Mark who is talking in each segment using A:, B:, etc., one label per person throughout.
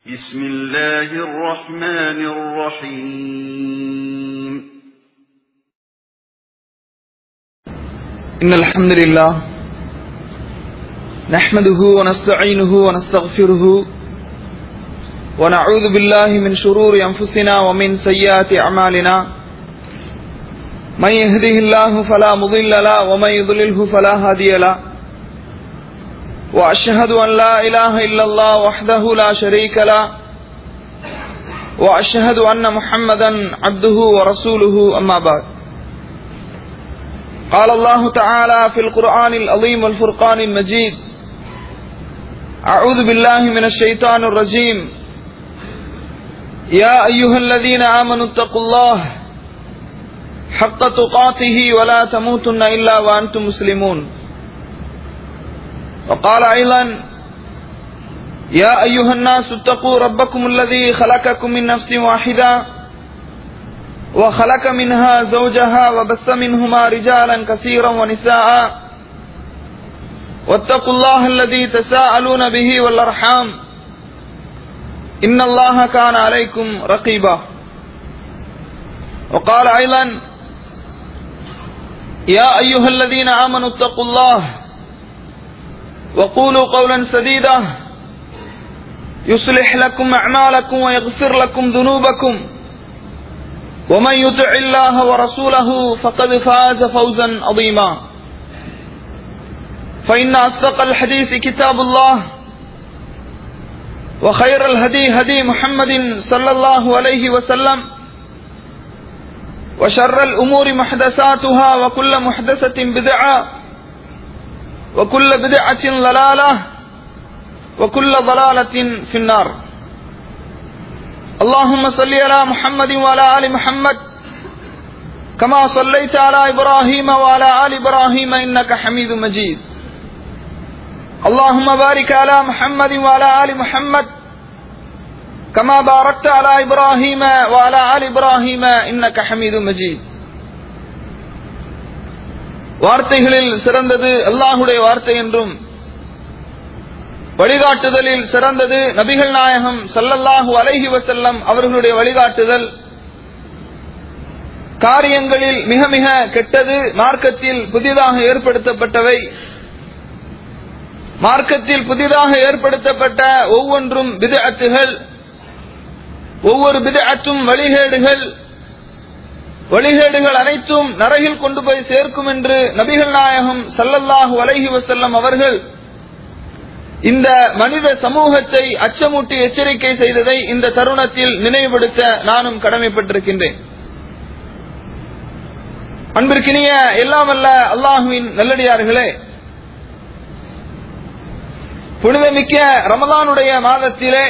A: بسم الله الرحمن الرحيم
B: إن الحمد لله نحمده ونستعينه ونستغفره ونعوذ بالله من شرور أنفسنا ومن سيئات أعمالنا من يهده الله فلا مضل له ومن يضلله فلا هادي له وأشهد أن لا إله إلا الله وحده لا شريك له وأشهد أن محمدا عبده ورسوله أما بعد قال الله تعالى في القرآن العظيم والفرقان المجيد أعوذ بالله من الشيطان الرجيم يا أيها الذين آمنوا اتقوا الله حق تقاته ولا تموتن إلا وأنتم مسلمون وقال أيضا يا أيها الناس اتقوا ربكم الذي خلقكم من نفس واحدة وخلق منها زوجها وبث منهما رجالا كثيرا ونساء واتقوا الله الذي تساءلون به والأرحام إن الله كان عليكم رقيبا وقال أيضا يا أيها الذين آمنوا اتقوا الله وقولوا قولا سديدا يصلح لكم أعمالكم ويغفر لكم ذنوبكم ومن يطع الله ورسوله فقد فاز فوزا عظيما فإن أصدق الحديث كتاب الله وخير الهدي هدي محمد صلى الله عليه وسلم وشر الأمور محدثاتها وكل محدثة بدعة وكل بدعة ضلالة وكل ضلالة في النار اللهم صل على محمد وعلى آل محمد كما صليت على إبراهيم وعلى آل إبراهيم إنك حميد مجيد اللهم بارك على محمد وعلى آل محمد كما باركت على إبراهيم وعلى آل إبراهيم إنك حميد مجيد வார்த்தைகளில் சிறந்தது அல்லாஹுடைய வார்த்தை என்றும் வழிகாட்டுதலில் சிறந்தது நபிகள் நாயகம் சல்லல்லாஹு அலைஹி வசல்லம் அவர்களுடைய வழிகாட்டுதல் காரியங்களில் மிக மிக கெட்டது மார்க்கத்தில் புதிதாக ஏற்படுத்தப்பட்டவை மார்க்கத்தில் புதிதாக ஏற்படுத்தப்பட்ட ஒவ்வொன்றும் விதஅத்துகள் ஒவ்வொரு விதஅத்தும் வழிகேடுகள் வழிகேடுகள் அனைத்தும் நரகில் கொண்டு போய் சேர்க்கும் என்று நபிகள் நாயகம் சல்லல்லாஹு அலைஹி வசல்லம் அவர்கள் இந்த மனித சமூகத்தை அச்சமூட்டி எச்சரிக்கை செய்ததை இந்த தருணத்தில் நினைவுபடுத்த நானும் கடமைப்பட்டிருக்கின்றேன் அன்பிற்கினிய எல்லாமல்ல அல்லாஹுவின் நல்லடியார்களே புனிதமிக்க ரமலானுடைய மாதத்திலே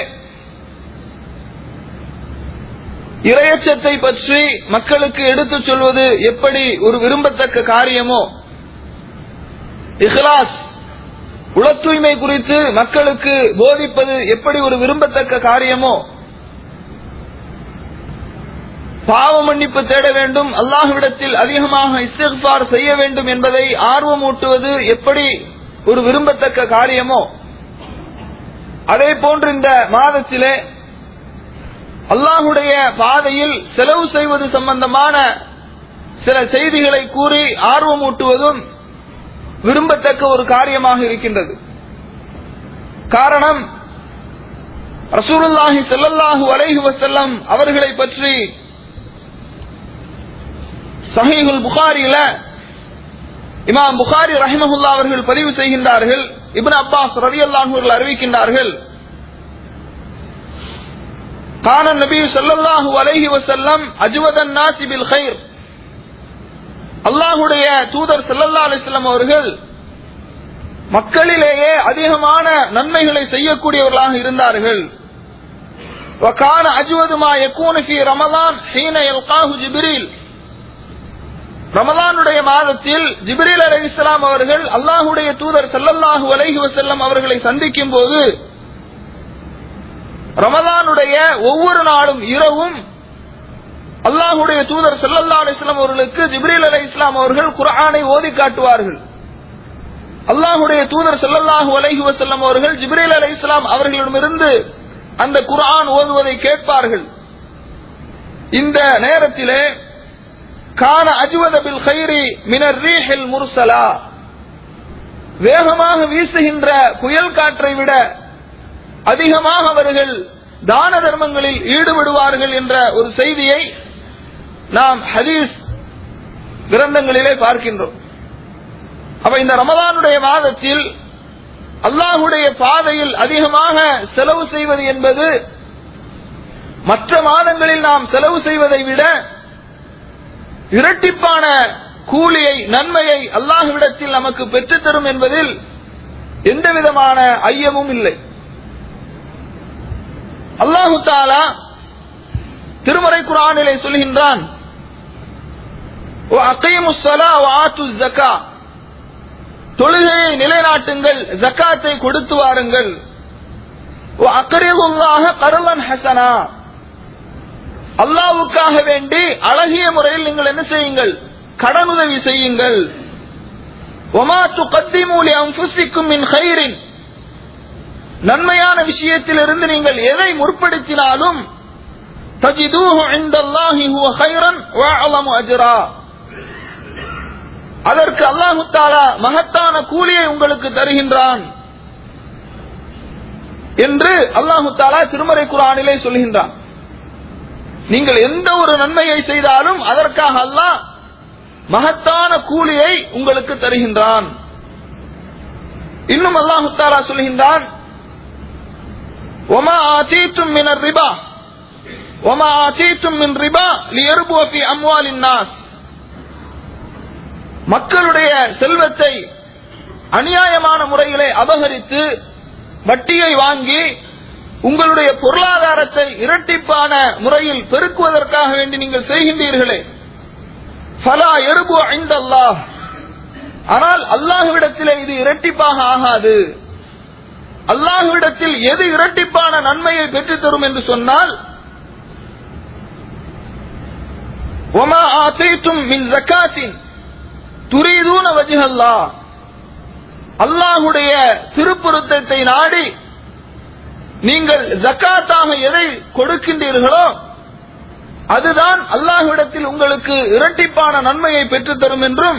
B: இரையச்சத்தை பற்றி மக்களுக்கு எடுத்துச் சொல்வது எப்படி ஒரு விரும்பத்தக்க காரியமோ இஹ்லாஸ் உள தூய்மை குறித்து மக்களுக்கு போதிப்பது எப்படி ஒரு விரும்பத்தக்க காரியமோ பாவ மன்னிப்பு தேட வேண்டும் அல்லாஹுவிடத்தில் அதிகமாக இஸ்திஃபார் செய்ய வேண்டும் என்பதை ஆர்வமூட்டுவது எப்படி ஒரு விரும்பத்தக்க காரியமோ அதே போன்று இந்த மாதத்திலே அல்லாஹுடைய பாதையில் செலவு செய்வது சம்பந்தமான சில செய்திகளை கூறி ஆர்வமூட்டுவதும் விரும்பத்தக்க ஒரு காரியமாக இருக்கின்றது காரணம் ரசூலுல்லாஹி செல்லல்லாஹு அலைஹி வசல்லம் அவர்களை பற்றி சஹீகுல் புகாரியில இமாம் புகாரி ரஹிமஹுல்லா அவர்கள் பதிவு செய்கின்றார்கள் இப்னு அப்பாஸ் ரதி அல்லாஹர்கள் அறிவிக்கின்றார்கள் கான நபி சொல்லல்லாஹு அலைஹி வசல்லம் அஜ்வதன் நாசி பில் ஹைர் அல்லாஹுடைய தூதர் சல்லல்லா அலிஸ்லாம் அவர்கள் மக்களிலேயே அதிகமான நன்மைகளை செய்யக்கூடியவர்களாக இருந்தார்கள் وكان أجود ما يكون في رمضان حين يلقاه جبريل ரமலானுடைய மாதத்தில் ஜிப்ரீல் அலி இஸ்லாம் அவர்கள் அல்லாஹுடைய தூதர் சல்லல்லாஹு அலைஹி வசல்லம் அவர்களை சந்திக்கும் போது ரமலானுடைய ஒவ்வொரு நாளும் இரவும் அல்லாஹுடைய தூதர் சல்லல்லா அலிஸ்லாம் அவர்களுக்கு ஜிப்ரீல் அலி இஸ்லாம் அவர்கள் குரானை ஓதி காட்டுவார்கள் அல்லாஹுடைய தூதர் சல்லல்லாஹு அலைஹி வசல்லம் அவர்கள் ஜிப்ரீல் அலி இஸ்லாம் அவர்களிடமிருந்து அந்த குர்ஆன் ஓதுவதை கேட்பார்கள் இந்த நேரத்திலே கான அஜ்வத பில் கைரி மினர் ரீஹில் முர்சலா வேகமாக வீசுகின்ற புயல் காற்றை விட அதிகமாக அவர்கள் தான தர்மங்களில் ஈடுபடுவார்கள் என்ற ஒரு செய்தியை நாம் ஹதீஸ் கிரந்தங்களிலே பார்க்கின்றோம் அப்ப இந்த ரமதானுடைய மாதத்தில் அல்லாஹுடைய பாதையில் அதிகமாக செலவு செய்வது என்பது மற்ற மாதங்களில் நாம் செலவு செய்வதை விட இரட்டிப்பான கூலியை நன்மையை அல்லாஹுவிடத்தில் நமக்கு பெற்றுத்தரும் என்பதில் எந்த விதமான ஐயமும் இல்லை அல்லாஹு தாலா திருமறை குரானிலே சொல்கின்றான் தொழுகையை நிலைநாட்டுங்கள் ஜக்காத்தை கொடுத்து வாருங்கள் அக்கறியுள்ளாக கருளன் ஹசனா அல்லாவுக்காக வேண்டி அழகிய முறையில் நீங்கள் என்ன செய்யுங்கள் கடனுதவி செய்யுங்கள் ஒமாத்து கத்திமூலி அம்புசிக்கும் மின் ஹைரின் நன்மையான விஷயத்திலிருந்து நீங்கள் எதை முற்படுத்தினாலும் தஜிதூஹு இந்தல்லாஹி ஹுவ ஹைரன் வஅலமு அஜ்ரா அதற்கு அல்லாஹு தாலா மகத்தான கூலியை உங்களுக்கு தருகின்றான் என்று அல்லாஹு தாலா திருமறை குரானிலே சொல்கின்றான் நீங்கள் எந்த ஒரு நன்மையை செய்தாலும் அதற்காக அல்லாஹ் மகத்தான கூலியை உங்களுக்கு தருகின்றான் இன்னும் அல்லாஹு தாலா சொல்கின்றான் ஒமா ஆதீத்தும் மினர் ரிபா ஒமா ஆதீத்தும் மின் ரிபா லியர்புவ ஃபி அம்வாலின் நாஸ் மக்களுடைய செல்வத்தை அநியாயமான முறையிலே அபகரித்து வட்டியை வாங்கி உங்களுடைய பொருளாதாரத்தை இரட்டிப்பான முறையில் பெருக்குவதற்காக வேண்டி நீங்கள் செய்கின்றீர்களே ஃபலா எருபு ஐந்தல்லாஹ் ஆனால் அல்லாஹுவிடத்திலே இது இரட்டிப்பாக ஆகாது அல்லாஹுவிடத்தில் எது இரட்டிப்பான நன்மையை பெற்றுத்தரும் என்று சொன்னால் ஒமா ஆசைத்தும் மின் ஜக்காத்தின் துரிதூன வஜிஹல்லா அல்லாஹுடைய திருப்பொருத்தத்தை நாடி நீங்கள் ஜக்காத்தாக எதை கொடுக்கின்றீர்களோ அதுதான் அல்லாஹ்விடத்தில் உங்களுக்கு இரட்டிப்பான நன்மையை பெற்றுத்தரும் என்றும்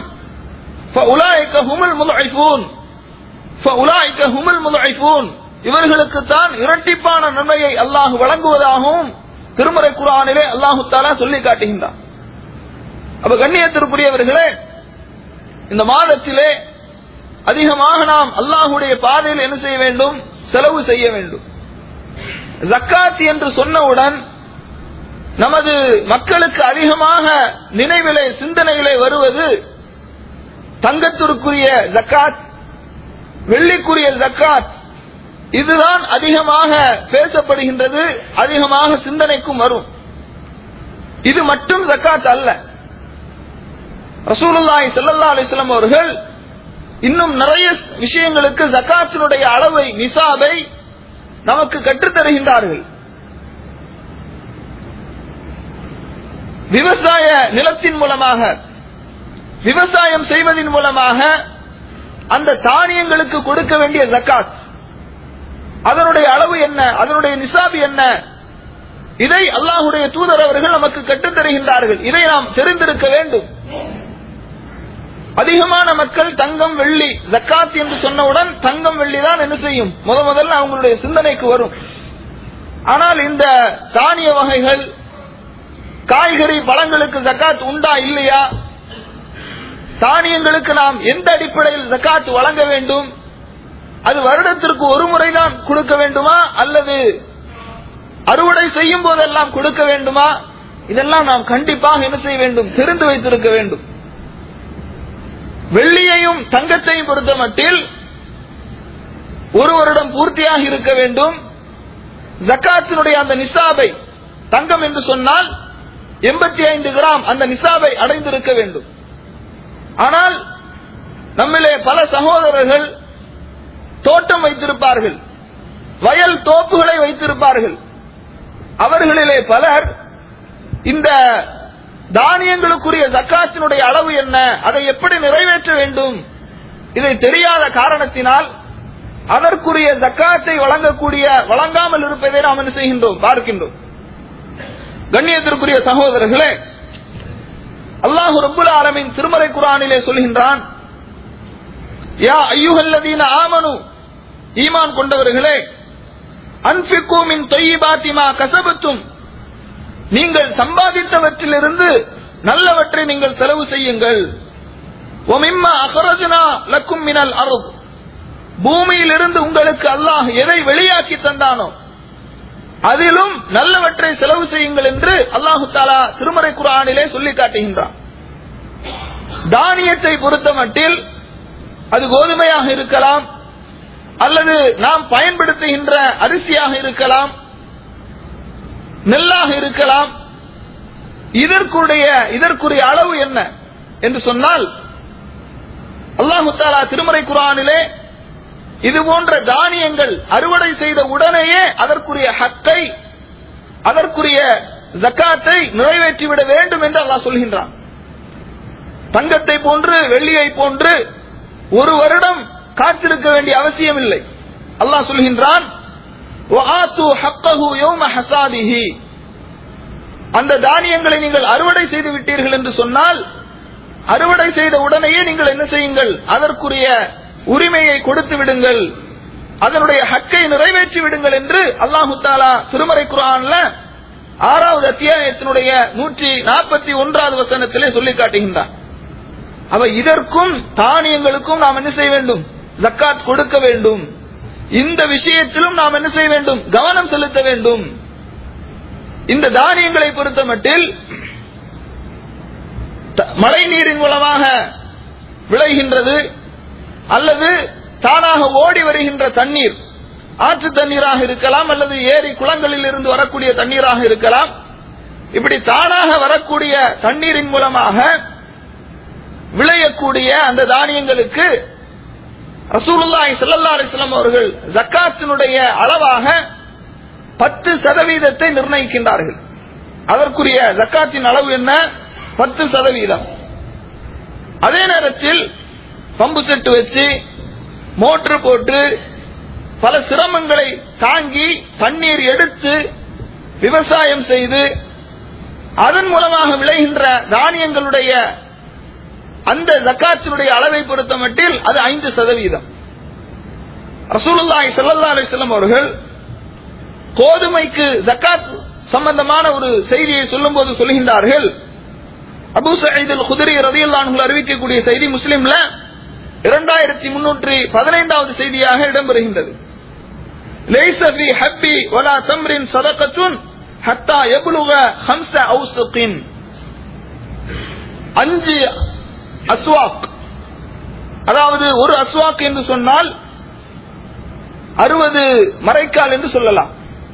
B: இவர்களுக்கு தான் இரட்டிப்பான நன்மையை அல்லாஹ் வழங்குவதாகவும் திருமறை குரானிலே அல்லாஹு தாலா சொல்லி காட்டுகின்றான் அப்ப கண்ணியத்திற்குரியவர்களே இந்த மாதத்திலே அதிகமாக நாம் அல்லாஹுடைய பாதையில் என்ன செய்ய வேண்டும் செலவு செய்ய வேண்டும் ஜக்காத் என்று சொன்னவுடன் நமது மக்களுக்கு அதிகமாக நினைவிலே சிந்தனையிலே வருவது தங்கத்திற்குரிய ஜக்காத் வெள்ளிக்குரிய ஜக்காத் இதுதான் அதிகமாக பேசப்படுகின்றது அதிகமாக சிந்தனைக்கும் வரும் இது மட்டும் ஜக்காத் அல்ல ரசூலுல்லாஹி ஸல்லல்லாஹு அலைஹி வஸல்லம் அவர்கள் இன்னும் நிறைய விஷயங்களுக்கு ஜக்காத்தினுடைய அளவை நிசாபை நமக்கு கற்றுத் தருகின்றார்கள் விவசாய நிலத்தின் மூலமாக விவசாயம் செய்வதன் மூலமாக அந்த தானியங்களுக்கு கொடுக்க வேண்டிய ஜக்காத் அதனுடைய அளவு என்ன அதனுடைய நிசாபு என்ன இதை அல்லாஹுடைய தூதர் அவர்கள் நமக்கு கற்றுத் தருகின்றார்கள் இதை நாம் தெரிந்திருக்க வேண்டும் அதிகமான மக்கள் தங்கம் வெள்ளி ஜக்காத் என்று சொன்னவுடன் தங்கம் வெள்ளி தான் என்ன செய்யும் முத முதல்ல அவங்களுடைய சிந்தனைக்கு வரும் ஆனால் இந்த தானிய வகைகள் காய்கறி பழங்களுக்கு ஜக்காத் உண்டா இல்லையா தானியங்களுக்கு நாம் எந்த அடிப்படையில் ஜக்காத் வழங்க வேண்டும் அது வருடத்திற்கு ஒரு முறை தான் கொடுக்க வேண்டுமா அல்லது அறுவடை செய்யும் போதெல்லாம் கொடுக்க வேண்டுமா இதெல்லாம் நாம் கண்டிப்பாக என்ன செய்ய வேண்டும் தெரிந்து வைத்திருக்க வேண்டும் வெள்ளியையும் தங்கத்தையும் பொறுத்த மட்டில் ஒரு வருடம் பூர்த்தியாக இருக்க வேண்டும் ஜக்காத்தினுடைய அந்த நிசாபை தங்கம் என்று சொன்னால் எண்பத்தி ஐந்து கிராம் அந்த நிசாபை அடைந்திருக்க வேண்டும் ஆனால் நம்மிலே பல சகோதரர்கள் தோட்டம் வைத்திருப்பார்கள் வயல் தோப்புகளை வைத்திருப்பார்கள் அவர்களிலே பலர் இந்த தானியங்களுக்குரிய ஜக்காத்தினுடைய அளவு என்ன அதை எப்படி நிறைவேற்ற வேண்டும் இதை தெரியாத காரணத்தினால் அதற்குரிய ஜக்காத்தை வழங்கக்கூடிய வழங்காமல் இருப்பதை நாம் என்ன செய்கின்றோம் பார்க்கின்றோம் கண்ணியத்திற்குரிய சகோதரர்களே அல்லாஹு ரப்புல் ஆலமின் திருமறை குரானிலே சொல்கின்றான் யா ஐயுஹல்லதீன ஆமனு ஈமான் கொண்டவர்களே அன்பிக்கு மின் தொய்யிபாத்திமா கசபத்தும் நீங்கள் சம்பாதித்தவற்றிலிருந்து நல்லவற்றை நீங்கள் செலவு செய்யுங்கள் ஒமிம்மா அகரஜனா லக்கும் மினல் அருள் பூமியிலிருந்து உங்களுக்கு அல்லாஹ் எதை வெளியாக்கி தந்தானோ அதிலும் நல்லவற்றை செலவு செய்யுங்கள் என்று அல்லாஹு தாலா திருமறை குரானிலே சொல்லி காட்டுகின்றான் தானியத்தை பொறுத்த மட்டில் அது கோதுமையாக இருக்கலாம் அல்லது நாம் பயன்படுத்துகின்ற அரிசியாக இருக்கலாம் நெல்லாக இருக்கலாம் இதற்குடைய இதற்குரிய அளவு என்ன என்று சொன்னால் அல்லாஹு தாலா திருமறை குரானிலே இது போன்ற தானியங்கள் அறுவடை செய்த உடனேயே அதற்குரிய ஹக்கை அதற்குரிய ஜக்காத்தை நிறைவேற்றிவிட வேண்டும் என்று அல்லாஹ் சொல்கின்றான் தங்கத்தை போன்று வெள்ளியை போன்று ஒரு வருடம் காத்திருக்க வேண்டிய அவசியம் இல்லை அல்லாஹ் சொல்கின்றான் وَآتُوا حَقَّهُ يَوْمَ حَصَادِهِ அந்த தானியங்களை நீங்கள் அறுவடை செய்து விட்டீர்கள் என்று சொன்னால் அறுவடை செய்த உடனேயே நீங்கள் என்ன செய்யுங்கள் அதற்குரிய உரிமையை கொடுத்து விடுங்கள் அதனுடைய ஹக்கை நிறைவேற்றி விடுங்கள் என்று அல்லாஹு தாலா திருமறை குரான்ல ஆறாவது அத்தியாயத்தினுடைய நூற்றி நாற்பத்தி ஒன்றாவது வசனத்திலே சொல்லி காட்டுகின்றார் அவ இதற்கும் தானியங்களுக்கும் நாம் என்ன செய்ய வேண்டும் ஜக்காத் கொடுக்க வேண்டும் இந்த விஷயத்திலும் நாம் என்ன செய்ய வேண்டும் கவனம் செலுத்த வேண்டும் இந்த தானியங்களை பொறுத்த மட்டில் த- மழை நீரின் மூலமாக விளைகின்றது அல்லது தானாக ஓடி வருகின்ற தண்ணீர் ஆற்று தண்ணீராக இருக்கலாம் அல்லது ஏரி குளங்களில் இருந்து வரக்கூடிய தண்ணீராக இருக்கலாம் இப்படி தானாக வரக்கூடிய தண்ணீரின் மூலமாக விளையக்கூடிய அந்த தானியங்களுக்கு ரசூலுல்லாஹி ஸல்லல்லாஹு அலைஹி வஸல்லம் அவர்கள் ஜக்காத்தினுடைய அளவாக பத்து சதவீதத்தை நிர்ணயிக்கின்றார்கள் அதற்குரிய ஜக்காத்தின் அளவு என்ன பத்து சதவீதம் அதே நேரத்தில் பம்பு செட்டு வச்சு மோட்டர் போட்டு பல சிரமங்களை தாங்கி தண்ணீர் எடுத்து விவசாயம் செய்து அதன் மூலமாக விளைகின்ற தானியங்களுடைய அந்த ஜக்காத்தினுடைய அளவை பொறுத்த மட்டில் அது ஐந்து சதவீதம் ரசூலுல்லாஹி ஸல்லல்லாஹு அலைஹி வஸல்லம் அவர்கள் கோதுமைக்கு ஜக்காத் சம்பந்தமான ஒரு செய்தியை சொல்லும்போது சொல்கின்றார்கள் அபூ சயீத் அல் குதிரி ரலியல்லாஹு அன்ஹு அறிவிக்கக்கூடிய செய்தி முஸ்லிம்ல இரண்டாயிரத்தி முன்னூற்றி பதினைந்தாவது செய்தியாக இடம்பெறுகின்றது லைஸ ஃபீ ஹப்பி வலா தம்ரின் சதகத்துன் ஹத்தா யப்லுக ஹம்ஸ அவுசுகின் அஞ்சு அஸ்வாக் அதாவது ஒரு அஸ்வாக் என்று சொன்னால் அறுபது மறைக்கால் என்று சொல்லலாம்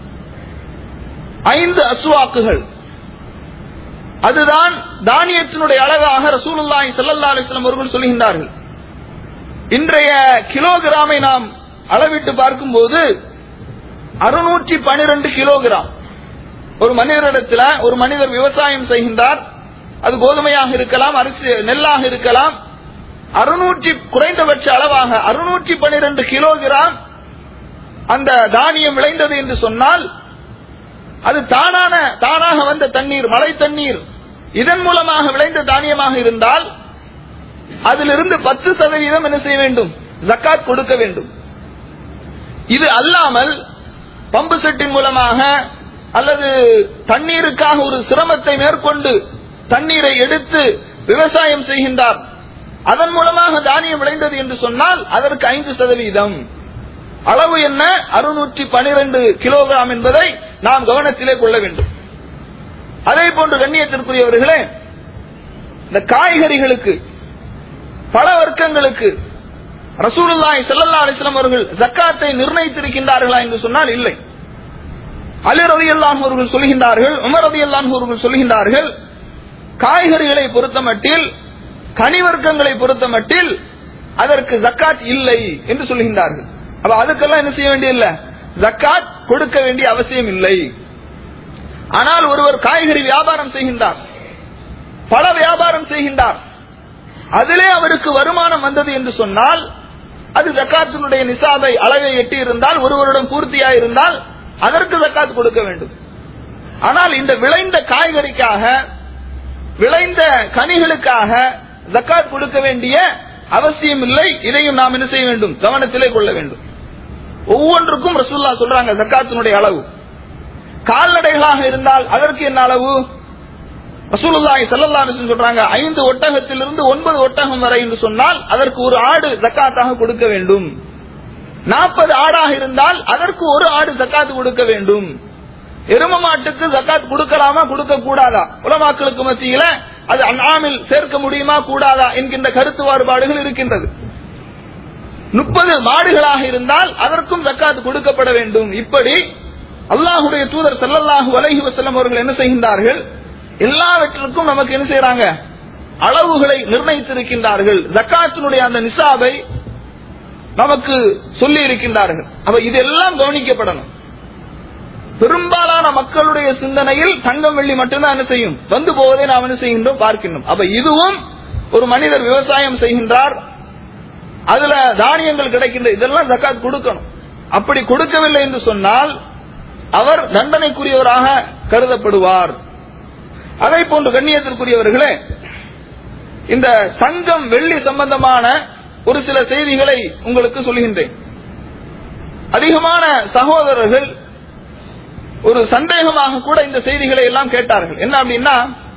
B: ஐந்து அஸ்வாக்குகள் அதுதான் தானியத்தினுடைய அளவாக ரசூலுல்லாஹி ஸல்லல்லாஹு அலைஹி வஸல்லம் அவர்கள் சொல்கின்றார்கள் இன்றைய கிலோகிராமை நாம் அளவிட்டு பார்க்கும்போது அறுநூற்றி பனிரெண்டு கிலோகிராம் ஒரு மனிதரிடத்தில் ஒரு மனிதர் விவசாயம் செய்கின்றார் அது கோதுமையாக இருக்கலாம் அரிசி நெல்லாக இருக்கலாம் அறுநூற்றி குறைந்தபட்ச அளவாக அறுநூற்றி பனிரெண்டு கிலோகிராம் அந்த தானியம் விளைந்தது என்று சொன்னால் அது தானான தானாக வந்த தண்ணீர் மழை தண்ணீர் இதன் மூலமாக விளைந்த தானியமாக இருந்தால் அதிலிருந்து பத்து சதவீதம் என்ன செய்ய வேண்டும் ஜக்காத் கொடுக்க வேண்டும் இது அல்லாமல் பம்பு செட்டின் மூலமாக அல்லது தண்ணீருக்காக ஒரு சிரமத்தை மேற்கொண்டு தண்ணீரை எடுத்து விவசாயம் செய்கின்றார் அதன் மூலமாக தானியம் விளைந்தது என்று சொன்னால் அதற்கு ஐந்து சதவீதம் அளவு என்ன அறுநூற்றி பனிரெண்டு கிலோகிராம் என்பதை நாம் கவனத்திலே கொள்ள வேண்டும் அதே போன்று கண்ணியத்திற்குரியவர்களே இந்த காய்கறிகளுக்கு பல வர்க்கங்களுக்கு ரசூலுல்லாஹி ஸல்லல்லாஹு அலைஹி வஸல்லம் அவர்கள் ஜக்காத்தை நிர்ணயித்திருக்கின்றார்களா என்று சொன்னால் இல்லை அலி ரலியல்லாஹு அவர்கள் சொல்கின்றார்கள் உமர் ரலியல்லாஹு அவர்கள் சொல்கின்றார்கள் காய்கறிகளை பொறுத்தமட்டில் கனிவர்க்கங்களை பொறுத்தமட்டில் அதற்கு ஜக்காத் இல்லை என்று சொல்கின்றார்கள் அப்ப அதுக்கெல்லாம் என்ன செய்ய வேண்டியதில்லை ஜக்காத் கொடுக்க வேண்டிய அவசியம் இல்லை ஆனால் ஒருவர் காய்கறி வியாபாரம் செய்கின்றார் பல வியாபாரம் செய்கின்றார் அதிலே அவருக்கு வருமானம் வந்தது என்று சொன்னால் அது ஜக்காத்தினுடைய நிசாபை அளவை எட்டி இருந்தால் ஒரு வருடம் பூர்த்தியா இருந்தால் அதற்கு ஜக்காத் கொடுக்க வேண்டும் ஆனால் இந்த விளைந்த காய்கறிக்காக விளைந்த கனிகளுக்காக ஜக்காத் கொடுக்க வேண்டிய அவசியம் இல்லை இதையும் நாம் என்ன செய்ய வேண்டும் கவனத்திலே கொள்ள வேண்டும் ஒவ்வொன்றுக்கும் ரசூல்லா சொல்றாங்க ஜக்காத்தினுடைய அளவு கால்நடைகளாக இருந்தால் அதற்கு என்ன அளவு ரசூலுல்லாஹி ஸல்லல்லாஹு அலைஹி வஸல்லம் சொல்றாங்க ஐந்து ஒட்டகத்திலிருந்து ஒன்பது ஒட்டகம் வரை என்று சொன்னால் அதற்கு ஒரு ஆடு ஜக்காத்தாக கொடுக்க வேண்டும் நாற்பது ஆடாக இருந்தால் அதற்கு ஒரு ஆடு ஜக்காத் கொடுக்க வேண்டும் எரும மாட்டுக்கு ஜக்காத் கொடுக்கலாமா கொடுக்க கூடாதா உலமாக்களுக்கு மத்தியில அது அண்ணாமில் சேர்க்க முடியுமா கூடாதா என்கின்ற கருத்து வேறுபாடுகள் இருக்கின்றது முப்பது மாடுகளாக இருந்தால் அதற்கும் ஜக்காத் கொடுக்கப்பட வேண்டும் இப்படி அல்லாஹுடைய தூதர் ஸல்லல்லாஹு அலைஹி வஸல்லம் அவர்கள் என்ன செய்கின்றார்கள் எல்லாவற்றிற்கும் நமக்கு என்ன செய்யறாங்க அளவுகளை நிர்ணயித்திருக்கின்றார்கள் ஜக்காத்தினுடைய அந்த நிசாபை நமக்கு சொல்லி இருக்கின்றார்கள் அப்ப இதெல்லாம் கவனிக்கப்படணும் பெரும்பாலான மக்களுடைய சிந்தனையில் தங்கம் வெள்ளி மட்டும்தான் என்ன செய்யும் வந்து போவதை நாம் என்ன செய்கின்றோம் பார்க்கின்றோம் அப்ப இதுவும் ஒரு மனிதர் விவசாயம் செய்கின்றார் அதுல தானியங்கள் கிடைக்கின்ற இதெல்லாம் ஜக்காத் கொடுக்கணும் அப்படி கொடுக்கவில்லை என்று சொன்னால் அவர் தண்டனைக்குரியவராக கருதப்படுவார் அதை போன்று கண்ணியத்திற்குரியவர்களே இந்த சங்கம் வெள்ளி சம்பந்தமான ஒரு சில செய்திகளை உங்களுக்கு சொல்கின்றேன் அதிகமான சகோதரர்கள் ஒரு சந்தேகமாக கூட இந்த செய்திகளை எல்லாம் கேட்டார்கள் என்ன அப்படின்னா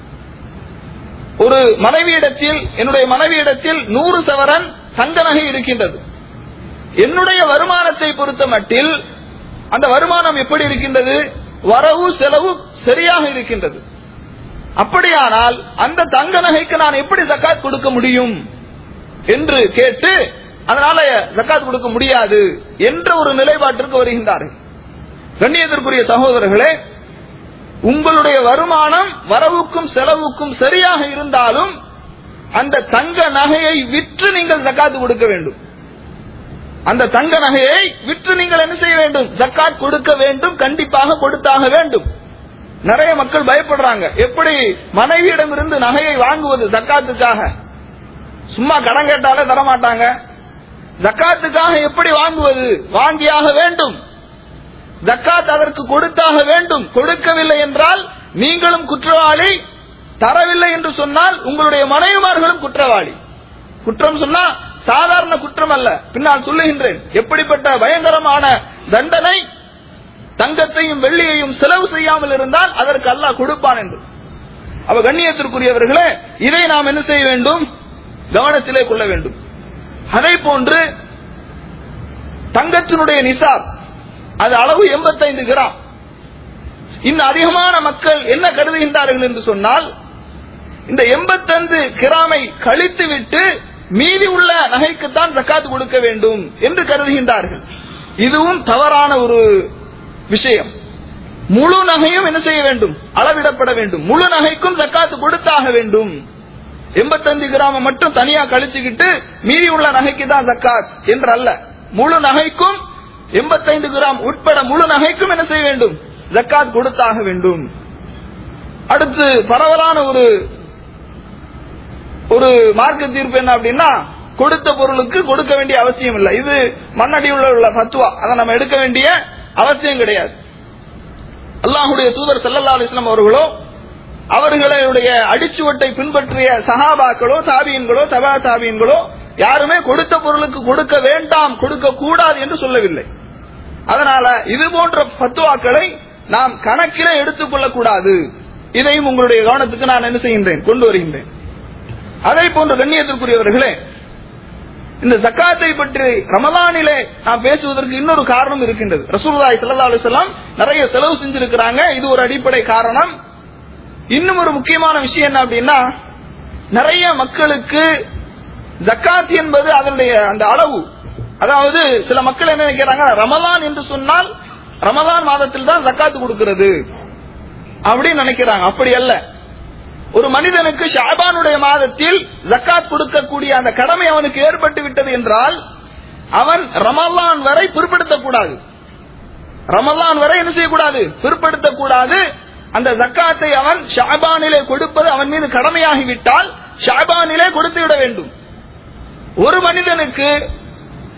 B: ஒரு மனைவியிடத்தில் என்னுடைய மனைவியிடத்தில் நூறு சவரன் தங்க நகை இருக்கின்றது என்னுடைய வருமானத்தை பொறுத்த மட்டில் அந்த வருமானம் எப்படி இருக்கின்றது வரவு செலவு சரியாக இருக்கின்றது அப்படியானால் அந்த தங்க நகைக்கு நான் எப்படி ஜக்காத் கொடுக்க முடியும் என்று கேட்டு அதனால ஜக்காத் கொடுக்க முடியாது என்ற ஒரு நிலைப்பாட்டிற்கு வருகின்றார்கள் கண்ணியத்திற்குரிய சகோதரர்களே உங்களுடைய வருமானம் வரவுக்கும் செலவுக்கும் சரியாக இருந்தாலும் அந்த தங்க நகையை விற்று நீங்கள் ஜக்காத்து கொடுக்க வேண்டும் அந்த தங்க நகையை விற்று நீங்கள் என்ன செய்ய வேண்டும் ஜக்காத் கொடுக்க வேண்டும் கண்டிப்பாக கொடுத்தாக வேண்டும் நிறைய மக்கள் பயப்படுறாங்க எப்படி மனைவியிடம் இருந்து நகையை வாங்குவது ஜக்காத்துக்காக சும்மா கடன் கேட்டாலே தரமாட்டாங்க ஜக்காத்துக்காக எப்படி வாங்குவது வாங்கியாக வேண்டும் ஜக்காத் அதற்கு கொடுத்தாக வேண்டும் கொடுக்கவில்லை என்றால் நீங்களும் குற்றவாளி தரவில்லை என்று சொன்னால் உங்களுடைய மனைவிமார்களும் குற்றவாளி குற்றம் சொன்னா சாதாரண குற்றம் அல்ல பின்னால் சொல்லுகின்றேன் எப்படிப்பட்ட பயங்கரமான தண்டனை தங்கத்தையும் வெள்ளியையும் செலவு செய்யாமல் இருந்தால் அதற்கு அல்லாஹ் கொடுப்பான் என்று அவ கண்ணியத்திற்குரியவர்களே இதை நாம் என்ன செய்ய வேண்டும் கவனத்திலே கொள்ள வேண்டும் அதே போன்று தங்கத்தினுடைய நிசாப் அது அளவு 85 கிராம் இன்னும் அதிகமான மக்கள் என்ன கருதுகின்றார்கள் என்று சொன்னால் இந்த 85 கிராமை கழித்து விட்டு மீதி உள்ள நகைக்குத்தான் ஜக்காத் கொடுக்க வேண்டும் என்று கருதுகின்றார்கள் இதுவும் தவறான ஒரு விஷயம் முழு நகையும் என்ன செய்ய வேண்டும் அளவிடப்பட வேண்டும் முழு நகைக்கும் ஜக்காத்து கொடுத்தாக வேண்டும் 85 கிராம மட்டும் தனியா கழிச்சுக்கிட்டு மீதி உள்ள நகைக்கு தான் ஜக்காத் என்று அல்ல முழு நகைக்கும் 85 கிராம் உட்பட முழு நகைக்கும் என்ன செய்ய வேண்டும் ஜக்காத் கொடுத்தாக வேண்டும் அடுத்து பரவலான ஒரு ஒரு மார்க்க தீர்ப்பு என்ன அப்படின்னா கொடுத்த பொருளுக்கு கொடுக்க வேண்டிய அவசியம் இல்லை இது மண்ணடியுள்ள உள்ள பத்துவா அதை நம்ம எடுக்க வேண்டிய அவசியம் கிடையாது அல்லாஹுடைய தூதர் சல்லல்லா அலிஸ்லாம் அவர்களோ அவர்களுடைய அடிச்சுவட்டை பின்பற்றிய சஹாபாக்களோ தாபியன்களோ தபா தாபியன்களோ யாருமே கொடுத்த பொருளுக்கு கொடுக்க வேண்டாம் கொடுக்க கூடாது என்று சொல்லவில்லை அதனால இது போன்ற பத்துவாக்களை நாம் கணக்கிலே எடுத்துக்கொள்ளக் கூடாது இதையும் உங்களுடைய கவனத்துக்கு நான் என்ன செய்கின்றேன் கொண்டு வருகின்றேன் அதே போன்ற கண்ணியத்திற்குரியவர்களே இந்த ஜக்காத்தை பற்றி ரமலானிலே நாம் பேசுவதற்கு இன்னொரு காரணம் இருக்கின்றது ரசூலுல்லாஹி ஸல்லல்லாஹு அலைஹி வஸல்லம் நிறைய செலவு செஞ்சிருக்கிறாங்க இது ஒரு அடிப்படை காரணம் இன்னும் ஒரு முக்கியமான விஷயம் என்ன அப்படின்னா நிறைய மக்களுக்கு ஜக்காத் என்பது அதனுடைய அந்த அளவு அதாவது சில மக்கள் என்ன நினைக்கிறாங்க ரமலான் என்று சொன்னால் ரமலான் மாதத்தில் தான் ஜக்காத்து கொடுக்கிறது அப்படின்னு நினைக்கிறாங்க அப்படி அல்ல ஒரு மனிதனுக்கு ஷாபானுடைய மாதத்தில் ஜக்காத் கொடுக்கக்கூடிய அந்த கடமை அவனுக்கு ஏற்பட்டு விட்டது என்றால் அவன் ரமலான் வரை பிற்படுத்தக்கூடாது ரமலான் வரை என்ன செய்யக்கூடாது பிற்படுத்தக்கூடாது அந்த ஜக்காத்தை அவன் ஷாபானிலே கொடுப்பது அவன் மீது கடமையாகிவிட்டால் ஷாபானிலே கொடுத்து விட வேண்டும் ஒரு மனிதனுக்கு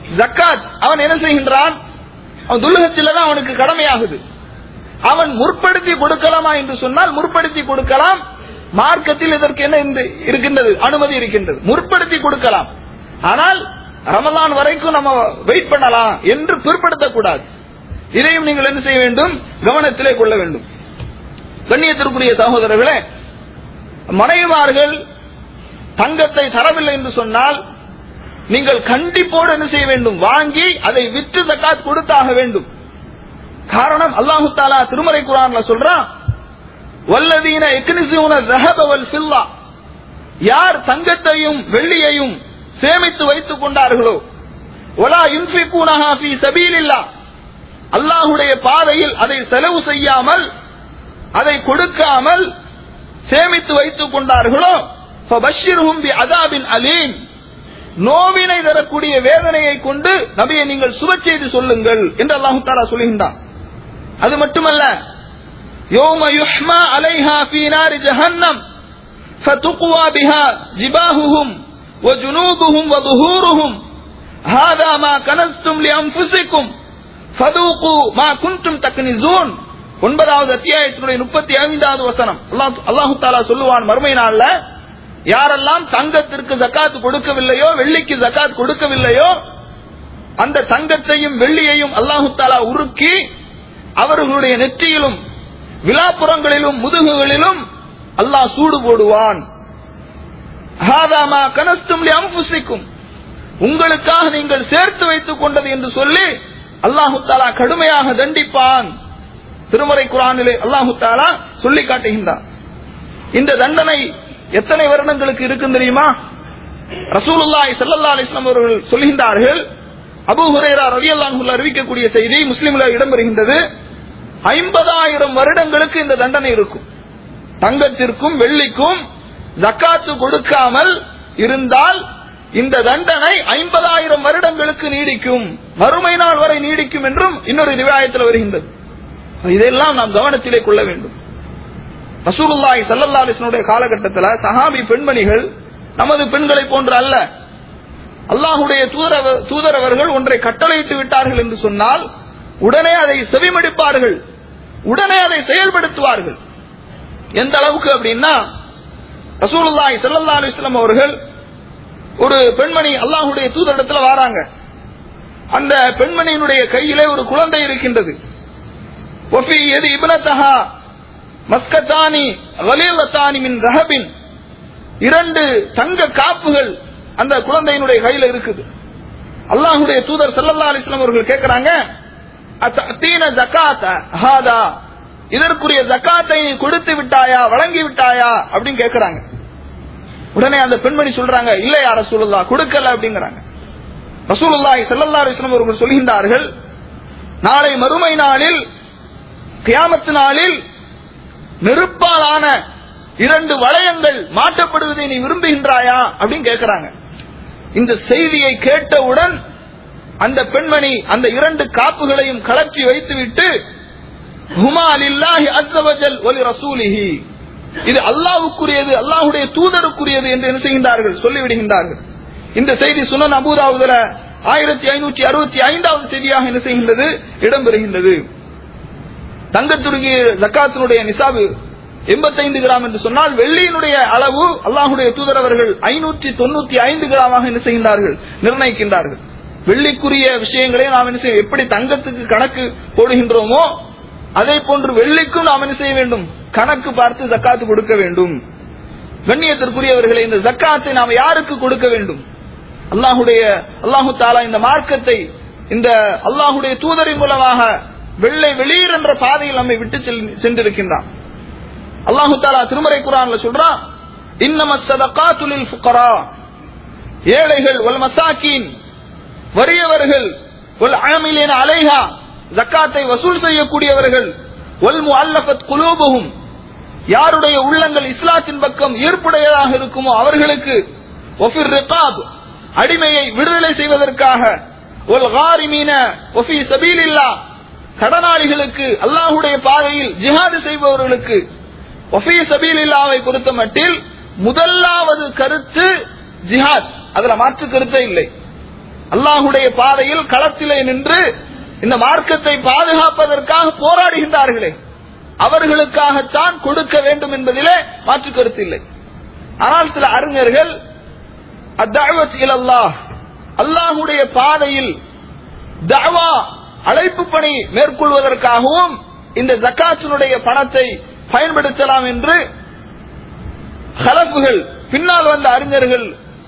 B: ஜக்காத் அவன் என்ன செய்கின்றான் அவன் துல்லுகத்தில் தான் அவனுக்கு கடமையாகுது அவன் முற்படுத்தி கொடுக்கலாமா என்று சொன்னால் முற்படுத்தி கொடுக்கலாம் மார்க்கத்தில் இதற்கு என்ன இருந்து- இருக்கின்றது அனுமதி இருக்கின்றது முற்படுத்தி கொடுக்கலாம் ஆனால் ரமலான் வரைக்கும் நம்ம வெயிட் பண்ணலாம் என்று பிற்படுத்தக்கூடாது இதையும் நீங்கள் என்ன செய்ய வேண்டும் கவனத்திலே கொள்ள வேண்டும் கண்ணியத்திற்குரிய சகோதரர்களே மனைவிமார்கள் தங்கத்தை தரவில்லை என்று சொன்னால் நீங்கள் கண்டிப்போடு என்ன செய்ய வேண்டும் வாங்கி அதை விற்று ஜக்காத் கொடுத்தாக வேண்டும் காரணம் அல்லாஹு தாலா திருமறை குரான்ல சொல்றான் வல்லதீன எக்னிசூன ذهب والفضة யார் தங்கத்தையும் வெள்ளியையும் சேமித்து வைத்துக் கொண்டார்களோ வலா யுன்ஃபிகூனஹா ஃபீ சபீலில்லாஹ் அல்லாஹ்வுடைய பாதையில் அதை செலவு செய்யாமல் அதை கொடுக்காமல் சேமித்து வைத்துக் கொண்டார்களோ ஃபபஷ்ஷிர்ஹும் பிஅதாபின் அலீம் நோவினை தரக்கூடிய வேதனையை கொண்டு நபியை நீங்கள் சுப செய்தி சொல்லுங்கள் என்று அல்லாஹு தாலா சொல்லுகின்றான் அது மட்டுமல்ல யோம யுஹ்மா அலைஹா ஃபீ நாரி ஜஹன்னம் فتقوى بها جباههم وجنوبهم وظهورهم هذا ما كنزتم لأنفسكم فذوقوا ما كنتم تكنزون ஒன்பதாவது அத்தியாயத்தினுடைய முப்பத்தி ஐந்தாவது வசனம் அல்லாஹ் அல்லாஹு தாலா சொல்லுவான் மறுமை நாள்ல யாரெல்லாம் தங்கத்திற்கு ஜக்காத் கொடுக்கவில்லையோ வெள்ளிக்கு ஜக்காத் கொடுக்கவில்லையோ அந்த தங்கத்தையும் வெள்ளியையும் அல்லாஹு தாலா உருக்கி அவர்களுடைய நெற்றியிலும் விழாப்புறங்களிலும் முதுகுகளிலும் அல்லாஹ் சூடு போடுவான் ஹாதாமா கனஸ்தும் அம்புசிக்கும் உங்களுக்காக நீங்கள் சேர்த்து வைத்துக் கொண்டது என்று சொல்லி அல்லாஹு தாலா கடுமையாக தண்டிப்பான் திருமறை குரானிலே அல்லாஹு தாலா சொல்லி காட்டுகின்றான் இந்த தண்டனை எத்தனை வருடங்களுக்கு இருக்கும் தெரியுமா ரசூலுல்லாஹி ஸல்லல்லாஹு அலைஹி வஸல்லம் அவர்கள் சொல்கின்றார்கள் அபூ ஹுரைரா ரலியல்லாஹு அன்ஹு அறிவிக்கக்கூடிய செய்தி முஸ்லிம்ல இடம்பெறுகின்றது ஐம்பதாயிரம் வருடங்களுக்கு இந்த தண்டனை இருக்கும் தங்கத்திற்கும் வெள்ளிக்கும் ஜக்காத்து கொடுக்காமல் இருந்தால் இந்த தண்டனை ஐம்பதாயிரம் வருடங்களுக்கு நீடிக்கும் மறுமை நாள் வரை நீடிக்கும் என்றும் இன்னொரு ரிவாயத்தில் வருகின்றது இதெல்லாம் நாம் கவனத்திலே கொள்ள வேண்டும் ரசூலுல்லாஹி ஸல்லல்லாஹு அலைஹி வஸல்லம் காலகட்டத்தில் சஹாபி பெண்மணிகள் நமது பெண்களை போன்று அல்ல அல்லாஹுடைய தூதரவ- தூதரவர்கள் ஒன்றை கட்டளையிட்டு விட்டார்கள் என்று சொன்னால் உடனே அதை செவிமடிப்பார்கள் உடனே அதை செயல்படுத்துவார்கள் எந்த அளவுக்கு அப்படின்னா ரசூலுல்லாஹி ஸல்லல்லாஹு அலைஹி வஸல்லம் அவர்கள் ஒரு பெண்மணி அல்லாஹ்வுடைய தூதரிடத்துல வராங்க அந்த பெண்மணியினுடைய கையிலே ஒரு குழந்தை இருக்கின்றது ஒஃபி எது இப்னத்தஹா மஸ்கத்தானி வலீலத்தானி மின் ரஹபின் இரண்டு தங்க காப்புகள் அந்த குழந்தையினுடைய கையில இருக்குது அல்லாஹ்வுடைய தூதர் ஸல்லல்லாஹு அலைஹி வஸல்லம் அவர்கள் கேக்குறாங்க அத்தீன ஜகாத்த ஹாதா இதற்குரிய ஜக்காத்தை நீ கொடுத்து விட்டாயா வழங்கி விட்டாயா அப்படின்னு கேக்குறாங்க உடனே அந்த பெண்மணி சொல்றாங்க இல்லையா ரசூலுல்லா கொடுக்கல அப்படிங்கிறாங்க ரசூலுல்லாஹி ஸல்லல்லாஹு அலைஹி வஸல்லம் அவர்கள் சொல்கின்றார்கள் நாளை மறுமை நாளில் கியாமத்து நாளில் நெருப்பாலான இரண்டு வளையங்கள் மாட்டப்படுவதை நீ விரும்புகின்றாயா அப்படின்னு கேக்குறாங்க இந்த செய்தியை கேட்டவுடன் அந்த பெண்மணி அந்த இரண்டு காப்புகளையும் கலற்றி வைத்துவிட்டு ஹுமா லில்லாஹி அஸ்ஸவஜல் ஒலி ரசூலிஹி இது அல்லாஹ்வுக்குரியது அல்லாஹ்வுடைய தூதருக்குரியது என்று என்ன செய்கின்றார்கள் சொல்லிவிடுகின்றார்கள் இந்த செய்தி சுனன் அபூதாவுதுல ஆயிரத்தி ஐநூற்றி அறுபத்தி ஐந்தாவது செய்தியாக என்ன செய்கின்றது இடம்பெறுகின்றது தங்கத்துருகிய ஜக்காத்தினுடைய நிசாபு எண்பத்தைந்து கிராம் என்று சொன்னால் வெள்ளியினுடைய அளவு அல்லாஹுடைய தூதர் அவர்கள் ஐநூற்றி தொண்ணூத்தி ஐந்து கிராமாக என்ன செய்கின்றார்கள் நிர்ணயிக்கின்றார்கள் வெள்ளிக்குரிய விஷயங்களை நாம் என்ன செய்ய எப்படி தங்கத்துக்கு கணக்கு போடுகின்றோமோ அதே போன்று வெள்ளிக்கும் நாம் என்ன செய்ய வேண்டும் கணக்கு பார்த்து ஜக்காத்து கொடுக்க வேண்டும் கண்ணியத்திற்குரியவர்களை இந்த ஜக்காத்தை நாம் யாருக்கு கொடுக்க வேண்டும் அல்லாஹுடைய அல்லாஹு தாலா இந்த மார்க்கத்தை இந்த அல்லாஹுடைய தூதரின் மூலமாக வெள்ளை வெளியீர் என்ற பாதையில் நம்மை விட்டு செல்- சென்றிருக்கின்றான் அல்லாஹு தாலா திருமறை குரான்ல சொல்றான் இன்னம சதகாத்துலில் ஃபுகரா ஏழைகள் வல் மசாக்கீன் வறியவர்கள் வல் ஆமிலின அலைஹா ஜக்காத்தை வசூல் செய்யக்கூடியவர்கள் வல் முஅல்லஃபத் குலூபுஹும் யாருடைய உள்ளங்கள் இஸ்லாத்தின் பக்கம் ஈர்ப்புடையதாக இருக்குமோ அவர்களுக்கு ஒஃபிர் ரிகாப் அடிமையை விடுதலை செய்வதற்காக ஒல் காரிமீன ஒஃபி சபீலில்லா கடனாளிகளுக்கு அல்லாஹுடைய பாதையில் ஜிஹாது செய்பவர்களுக்கு ஒஃபி சபீலில்லாவை பொறுத்த மட்டில் முதலாவது கருத்து ஜிஹாத் அதுல மாற்று கருத்தே இல்லை அல்லாஹுடைய பாதையில் களத்திலே நின்று இந்த மார்க்கத்தை பாதுகாப்பதற்காக போராடுகின்றார்களே அவர்களுக்காகத்தான் கொடுக்க வேண்டும் என்பதிலே மாற்று கருத்து இல்லை ஆனால் சில அறிஞர்கள் அத்தாவத் இலல்லாஹ் அல்லாஹுடைய பாதையில் தவா அழைப்பு பணி மேற்கொள்வதற்காகவும் இந்த ஜக்காத்தினுடைய பணத்தை பயன்படுத்தலாம் என்று ஹலப்புகள் பின்னால் வந்த அறிஞர்கள்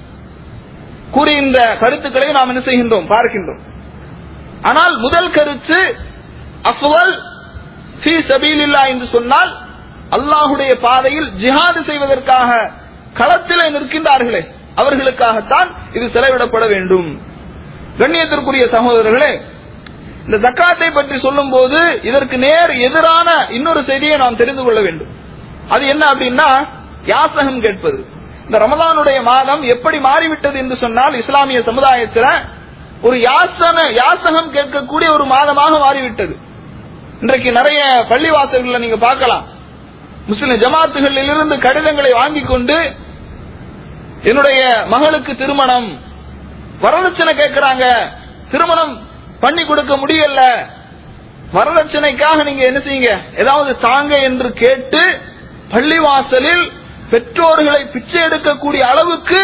B: கூறிய இந்த கருத்துக்களை நாம் என்ன செய்கின்றோம் பார்க்கின்றோம் ஆனால் முதல் கருத்து அஃவல் ஃபீ சபீலில்லா என்று சொன்னால் அல்லாஹுடைய பாதையில் ஜிஹாது செய்வதற்காக களத்திலே நிற்கின்றார்களே அவர்களுக்காகத்தான் இது செலவிடப்பட வேண்டும் கண்ணியத்திற்குரிய சகோதரர்களே இந்த ஜக்காத்தை பற்றி சொல்லும் போது இதற்கு நேர் எதிரான இன்னொரு செய்தியை நாம் தெரிந்து கொள்ள வேண்டும் அது என்ன அப்படின்னா யாசகம் கேட்பது இந்த ரமதானுடைய மாதம் எப்படி மாறிவிட்டது என்று சொன்னால் இஸ்லாமிய சமுதாயத்தில் ஒரு யாசன யாசகம் கேட்கக்கூடிய ஒரு மாதமாக மாறிவிட்டது இன்றைக்கு நிறைய பள்ளிவாசல்களை நீங்க பார்க்கலாம் முஸ்லிம் ஜமாத்துகளில் இருந்து கடிதங்களை வாங்கிக் கொண்டு என்னுடைய மகளுக்கு திருமணம் வரதட்சணை கேட்கிறாங்க திருமணம் பண்ணி கொடுக்க முடியல வரதட்சணைக்காக நீங்க என்ன செய்யுங்க ஏதாவது தாங்க என்று கேட்டு பள்ளிவாசலில் பெற்றோர்களை பிச்சை எடுக்கக்கூடிய அளவுக்கு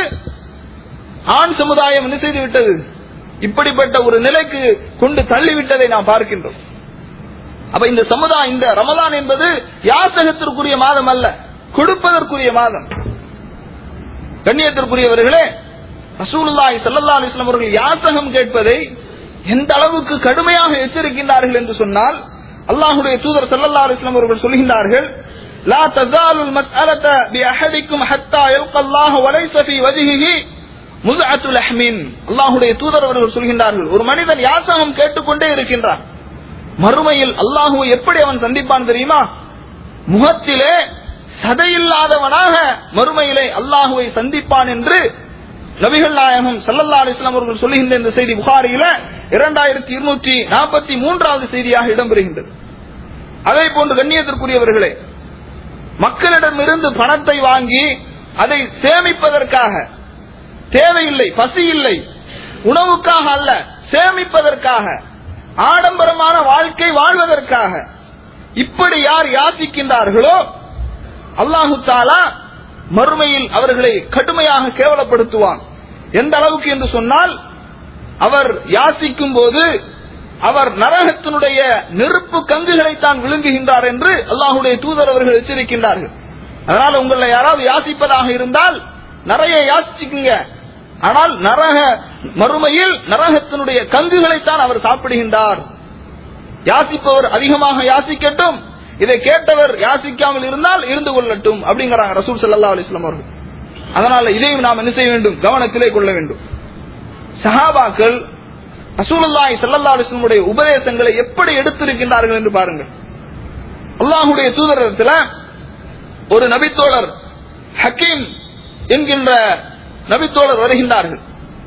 B: ஆண் சமுதாயம் என்ன செய்து விட்டது இப்படிப்பட்ட ஒரு நிலைக்கு கொண்டு தள்ளிவிட்டதை நாம் பார்க்கின்றோம் அப்ப இந்த சமுதாயம் இந்த ரமதான் என்பது யாசகத்திற்குரிய மாதம் அல்ல கொடுப்பதற்குரிய மாதம் கண்ணியத்திற்குரியவர்களே ரசூலுல்லாஹி ஸல்லல்லாஹு அலைஹி வஸல்லம் அவர்கள் யாசகம் கேட்பதை எந்த அளவுக்கு கடுமையாக எச்சரிக்கின்றார்கள் என்று சொன்னால் அல்லாஹ்வுடைய தூதர் ஸல்லல்லாஹு அலைஹி வஸல்லம் அவர்கள் சொல்கின்றார்கள் லா தஸாலு المسألة بأحدكم حتى يلقى الله وليس في وجهه مزعة لحم அல்லாஹ்வுடைய தூதர் அவர்கள் சொல்கின்றார்கள் ஒரு மனிதன் யாசகம் கேட்டுக்கொண்டே இருக்கின்றான் மறுமையில் அல்லாஹுவை எப்படி அவன் சந்திப்பான் தெரியுமா முகத்திலே சதையில்லாதவனாக மறுமையிலே அல்லாஹுவை சந்திப்பான் என்று நபிகள் நாயகம் சல்லல்லா அலிஸ்லாம் அவர்கள் சொல்லுகின்ற இந்த செய்தி புகாரியில இரண்டாயிரத்தி இருநூற்றி நாற்பத்தி மூன்றாவது செய்தியாக இடம்பெறுகின்றது அதே போன்று கண்ணியத்திற்குரியவர்களே மக்களிடமிருந்து பணத்தை வாங்கி அதை சேமிப்பதற்காக தேவையில்லை பசி இல்லை உணவுக்காக அல்ல சேமிப்பதற்காக ஆடம்பரமான வாழ்க்கை வாழ்வதற்காக இப்படி யார் யாசிக்கின்றார்களோ அல்லாஹு தாலா மறுமையில் அவர்களை கடுமையாக கேவலப்படுத்துவான் எந்த அளவுக்கு என்று சொன்னால் அவர் யாசிக்கும் போது அவர் நரகத்தினுடைய நெருப்பு கங்குகளை தான் விழுங்குகின்றார் என்று அல்லாஹுடைய தூதர் அவர்கள் எச்சரிக்கின்றார்கள் அதனால உங்களை யாராவது யாசிப்பதாக இருந்தால் நிறைய யாசிச்சுக்குங்க ஆனால் நரக மறுமையில் நரகத்தினுடைய கங்குகளைத்தான் அவர் சாப்பிடுகின்றார் யாசிப்பவர் அதிகமாக யாசிக்கட்டும் இதை கேட்டவர் யாசிக்காமல் இருந்தால் இருந்து கொள்ளட்டும் அப்படிங்கிறாங்க ரசூல் சல்லா அலிஸ்லாம் அவர்கள் அதனால இதையும் நாம் என்ன செய்ய வேண்டும் கவனத்திலே கொள்ள வேண்டும் சஹாபாக்கள் ரசூலுல்லாஹி ஸல்லல்லாஹு அலைஹி வஸல்லமுடைய உபதேசங்களை எப்படி எடுத்திருக்கின்றார்கள் என்று பாருங்கள் அல்லாஹ்வுடைய தூதரத்துல ஒரு நபித்தோழர் ஹக்கீம் என்கின்ற நபித்தோழர் வருகின்றார்கள்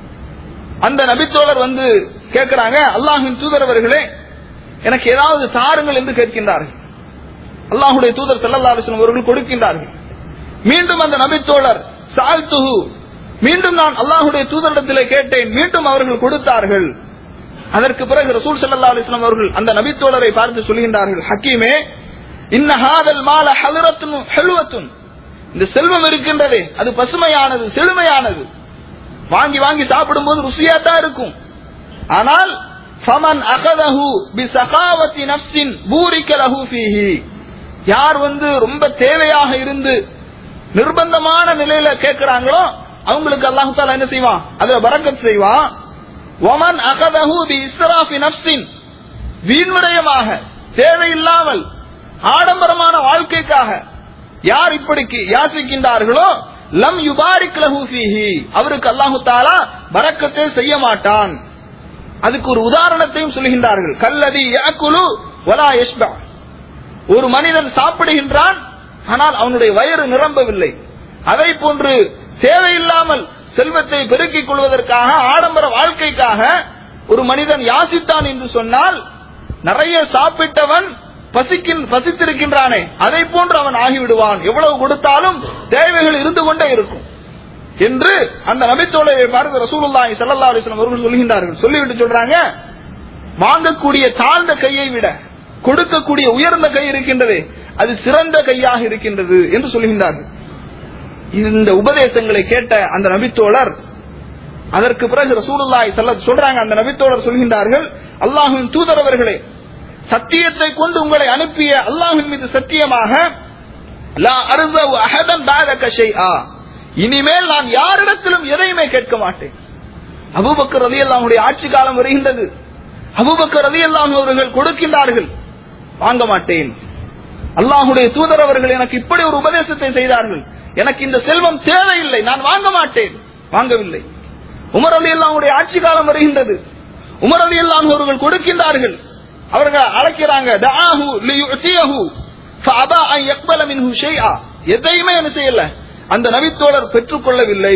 B: அந்த நபித்தோழர் வந்து கேட்கிறாங்க அல்லாஹின் தூதர் அவர்களே எனக்கு ஏதாவது தாருங்கள் என்று கேட்கின்றார்கள் அல்லாஹுடைய தூதர் சல்லல்லா அலிஸ்லாம் அவர்கள் கொடுக்கின்றார்கள் மீண்டும் அந்த நபித்தோழர் சால்துஹு மீண்டும் நான் அல்லாஹுடைய தூதரிடத்திலே கேட்டேன் மீண்டும் அவர்கள் கொடுத்தார்கள் அதற்கு பிறகு ரசூல் சல்லா அலிஸ்லாம் அவர்கள் அந்த நபித்தோழரை பார்த்து சொல்கின்றார்கள் ஹக்கீமே இன்ன ஹாதல் மால ஹலரத்துன் ஹெல்வத்துன் இந்த செல்வம் இருக்கின்றதே அது பசுமையானது செழுமையானது வாங்கி வாங்கி சாப்பிடும் போது ருசியா தான் இருக்கும் ஆனால் ஃபமன் அகதஹு பி சகாவத்தி நப்சின் பூரிக்க லஹு ஃபீஹி யார் வந்து ரொம்ப தேவையாக இருந்து நிர்பந்தமான நிலையில கேட்கிறாங்களோ அவங்களுக்கு அல்லாஹு தாலா என்ன செய்வான் அதுல பரக்கத் செய்வான் ஒமன் அகதஹு பி இஸ்ராஃபி நப்சின் வீண்விரயமாக தேவையில்லாமல் ஆடம்பரமான வாழ்க்கைக்காக யார் இப்படி யாசிக்கின்றார்களோ லம் யுபாரிக் லஹு ஃபீஹி அவருக்கு அல்லாஹு தாலா பரக்கத்தை செய்ய மாட்டான் அதுக்கு ஒரு உதாரணத்தையும் சொல்கின்றார்கள் கல்லதி யாக்குலு வலா யஷ்பா ஒரு மனிதன் சாப்பிடுகின்றான் ஆனால் அவனுடைய வயிறு நிரம்பவில்லை அதை போன்று தேவையில்லாமல் செல்வத்தை பெருக்கிக் கொள்வதற்காக ஆடம்பர வாழ்க்கைக்காக ஒரு மனிதன் யாசித்தான் என்று சொன்னால் நிறைய சாப்பிட்டவன் பசிக்கின் பசித்திருக்கின்றானே அதை போன்று அவன் ஆகிவிடுவான் எவ்வளவு கொடுத்தாலும் தேவைகள் இருந்து கொண்டே இருக்கும் என்று அந்த நபித்தோழரை பார்த்து ரசூலுல்லாஹி ஸல்லல்லாஹு அலைஹி வஸல்லம் அவர்கள் சொல்கின்றார்கள் சொல்லிவிட்டு சொல்றாங்க வாங்கக்கூடிய தாழ்ந்த கையை விட கொடுக்கக்கூடிய உயர்ந்த கை இருக்கின்றது அது சிறந்த கையாக இருக்கின்றது என்று சொல்கின்றார்கள் இந்த உபதேசங்களை கேட்ட அந்த நபித்தோழர் அதற்கு பிறகு ரசூலுல்லாஹி ஸல்ல சொல்றாங்க அந்த நபித்தோழர் சொல்கின்றார்கள் அல்லாஹ்வின் தூதரவர்களே சத்தியத்தை கொண்டு உங்களை அனுப்பிய அல்லாஹ்வின் மீது சத்தியமாக லா அர்ஸவு அஹதன் பஅதக ஷைஆ இனிமேல் நான் யாரிடத்திலும் எதையுமே கேட்க மாட்டேன் அபூபக்கர் ரலியல்லாஹுடைய ஆட்சி காலம் வருகின்றது அபூபக்கர் ரலியல்லாஹு அவர்கள் கொடுக்கின்றார்கள் வாங்க மாட்டேன் அல்லாஹுடைய தூதர் அவர்கள் எனக்கு இப்படி ஒரு உபதேசத்தை செய்தார்கள் எனக்கு இந்த செல்வம் தேவையில்லை நான் வாங்க மாட்டேன் வாங்கவில்லை உமர் அலி அல்லாவுடைய ஆட்சி காலம் வருகின்றது உமர் அலி அல்லாஹ் அவர்கள் கொடுக்கின்றார்கள் அவர்கள் அழைக்கிறாங்க தஆஹு லியுஅதியஹு ஃபஅபா அன் யக்பல மின்ஹு ஷைஆ எதையுமே என்ன செய்யல அந்த நபித்தோழர் பெற்றுக்கொள்ளவில்லை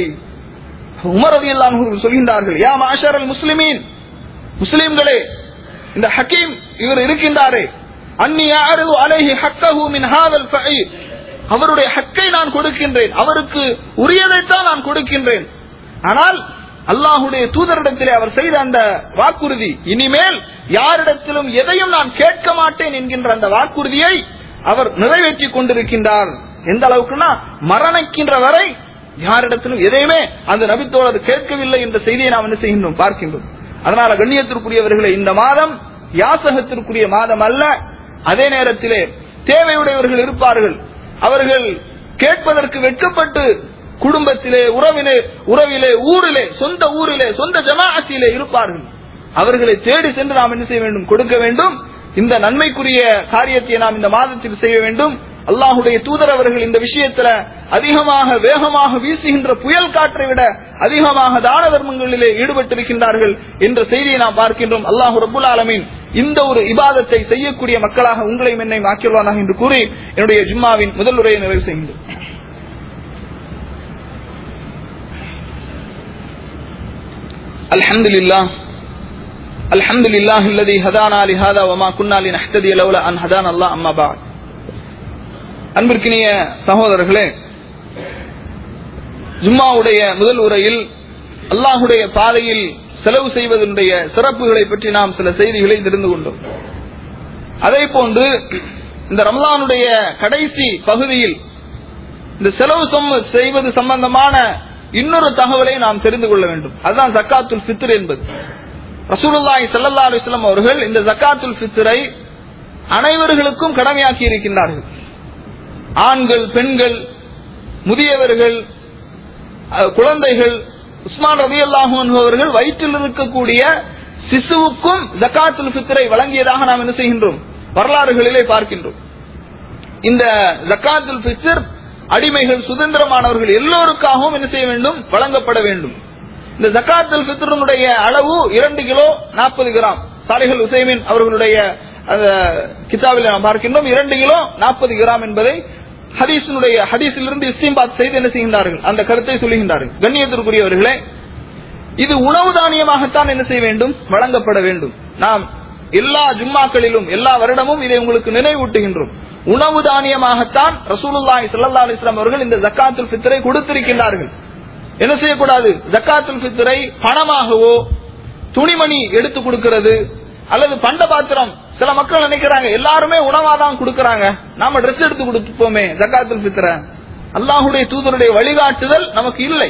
B: உமர் அலி அல்லாஹ் அவர்கள் சொல்கின்றார்கள் யா மாஷரல் முஸ்லிமீன் முஸ்லிம்களே இந்த ஹக்கீம் இவர் இருக்கின்றாரே அன்னி யாரது அலைஹி ஹக்கஹு மின் ஹாதல் ஃபஈர் அவருடைய ஹக்கை நான் கொடுக்கின்றேன் அவருக்கு உரியதைத்தான் நான் கொடுக்கின்றேன் ஆனால் அல்லாஹுடைய தூதரிடத்திலே அவர் செய்த அந்த வாக்குறுதி இனிமேல் யாரிடத்திலும் எதையும் நான் கேட்க மாட்டேன் என்கின்ற அந்த வாக்குறுதியை அவர் நிறைவேற்றி கொண்டிருக்கின்றார் எந்த அளவுக்குன்னா மரணிக்கின்ற வரை யாரிடத்திலும் எதையுமே அந்த நபித்தோழர் கேட்கவில்லை என்ற செய்தியை நாம் என்ன செய்கின்றோம் பார்க்கின்றோம் அதனால கண்ணியத்திற்குரியவர்களே இந்த மாதம் யாசகத்திற்குரிய மாதம் அல்ல அதே நேரத்திலே தேவையுடையவர்கள் இருப்பார்கள் அவர்கள் கேட்பதற்கு வெட்கப்பட்டு குடும்பத்திலே உறவிலே உறவிலே ஊரிலே சொந்த ஊரிலே சொந்த ஜமாஅத்திலே இருப்பார்கள் அவர்களை தேடி சென்று நாம் என்ன செய்ய வேண்டும் கொடுக்க வேண்டும் இந்த நன்மைக்குரிய காரியத்தை நாம் இந்த மாதத்தில் செய்ய வேண்டும் அல்லாஹுடைய தூதர் அவர்கள் இந்த விஷயத்துல அதிகமாக வேகமாக வீசுகின்ற புயல் காற்றை விட அதிகமாக தான தர்மங்களிலே ஈடுபட்டிருக்கின்றார்கள் என்ற செய்தியை நாம் பார்க்கின்றோம் அல்லாஹு ரபுல் ஆலமீன் இந்த ஒரு இபாதத்தை செய்யக்கூடிய மக்களாக உங்களையும் என்னை ஆக்கிடுவானாக என்று கூறி என்னுடைய ஜும்மாவின் முதல் உரையை நிறைவு செய்கின்றோம் الحمد لله الحمد لله الذي هدانا لهذا وما كنا لنهتدي لولا ان هدانا الله اما بعد அன்பிற்கினிய சகோதரர்களே ஜும்மாவுடைய முதல் உரையில் அல்லாஹுடைய பாதையில் செலவு செய்வதனுடைய சிறப்புகளை பற்றி நாம் சில செய்திகளை தெரிந்து கொண்டோம் அதே போன்று இந்த ரம்லானுடைய கடைசி பகுதியில் இந்த செலவு சம்ம- செய்வது சம்பந்தமான இன்னொரு தகவலை நாம் தெரிந்து கொள்ள வேண்டும் அதுதான் ஜக்காத்துல் ஃபித்ர் என்பது ரசூலுல்லாஹி ஸல்லல்லாஹு அலைஹி வஸல்லம் அவர்கள் இந்த ஜக்காத்துல் ஃபித்ரை அனைவர்களுக்கும் கடமையாக்கி இருக்கின்றார்கள் ஆண்கள் பெண்கள் முதியவர்கள் அஹ், குழந்தைகள் உஸ்மான் ரலியல்லாஹு அன்ஹு அவர்கள் வயிற்றில் இருக்கக்கூடிய சிசுவுக்கும் ஜக்காத்துல் ஃபித்ரை வழங்கியதாக நாம் என்ன செய்கின்றோம் வரலாறுகளிலே பார்க்கின்றோம் இந்த ஜக்காத்துல் ஃபித்ர் அடிமைகள் சுதந்திரமானவர்கள் எல்லோருக்காகவும் என்ன செய்ய வேண்டும் வழங்கப்பட வேண்டும் இந்த ஜக்காத்துல் ஃபித்ருடைய அளவு இரண்டு கிலோ நாற்பது கிராம் சாலிஹல் உசைமின் அவர்களுடைய அந்த கிதாபில் நாம் பார்க்கின்றோம் இரண்டு கிலோ நாற்பது கிராம் என்பதை ஹதீஸினுடைய ஹதீஸிலிருந்து இஸ்திம்பாத் செய்து என்ன செய்கின்றார்கள் அந்த கருத்தை சொல்லுகின்றார்கள் கண்ணியத்திற்குரியவர்களே இது உணவு தானியமாகத்தான் என்ன செய்ய வேண்டும் வழங்கப்பட வேண்டும் நாம் எல்லா ஜும்மாக்களிலும் எல்லா வருடமும் இதை உங்களுக்கு நினைவூட்டுகின்றோம் உணவு தானியமாகத்தான் ரசூலுல்லாஹி ஸல்லல்லாஹு அலைஹி வஸல்லம் அவர்கள் இந்த ஜக்காத்துல் ஃபித்ரை கொடுத்திருக்கின்றார்கள் என்ன செய்யக்கூடாது ஜக்காத்துல் ஃபித்ரை பணமாகவோ துணிமணி எடுத்து கொடுக்கிறது அல்லது பண்ட பாத்திரம் சில மக்கள் நினைக்கிறாங்க எல்லாருமே உணவா தான் கொடுக்கறாங்க நாம ட்ரெஸ் எடுத்து கொடுத்துப்போமே ஜக்காத்துல் ஃபித்ர அல்லாஹுடைய தூதருடைய வழிகாட்டுதல் நமக்கு இல்லை